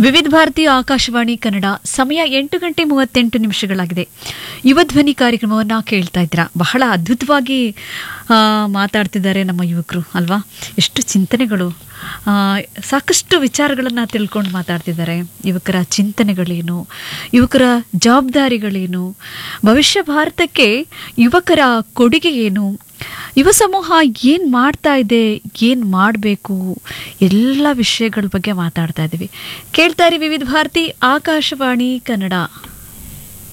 ವಿವಿಧ ಭಾರತಿ ಆಕಾಶವಾಣಿ ಕನ್ನಡ ಸಮಯ ಎಂಟು ಗಂಟೆ ಮೂವತ್ತೆಂಟು ನಿಮಿಷಗಳಾಗಿದೆ ಯುವ ಧ್ವನಿ ಕಾರ್ಯಕ್ರಮವನ್ನು ಕೇಳ್ತಾ ಇದ್ದೀರಾ ಬಹಳ ಅದ್ಭುತವಾಗಿ ಆ, ಮಾತಾಡ್ತಿದ್ದಾರೆ ನಮ್ಮ ಯುವಕರು ಅಲ್ವಾ ಎಷ್ಟು ಚಿಂತನೆಗಳು ಆ, ಸಾಕಷ್ಟು ವಿಚಾರಗಳನ್ನು ತಿಳ್ಕೊಂಡು ಮಾತಾಡ್ತಿದ್ದಾರೆ ಯುವಕರ ಚಿಂತನೆಗಳೇನು ಯುವಕರ ಜವಾಬ್ದಾರಿಗಳೇನು ಭವಿಷ್ಯ ಭಾರತಕ್ಕೆ ಯುವಕರ ಕೊಡುಗೆ ಏನು ಯುವ ಸಮೂಹ ಏನು ಮಾಡ್ತಾ ಇದೆ ಏನು ಮಾಡಬೇಕು ಎಲ್ಲ ವಿಷಯಗಳ ಬಗ್ಗೆ ಮಾತಾಡ್ತಾ ಇದ್ದೀವಿ ಕೇಳ್ತಾ ಇರಿ ವಿವಿಧ ಭಾರತಿ ಆಕಾಶವಾಣಿ ಕನ್ನಡ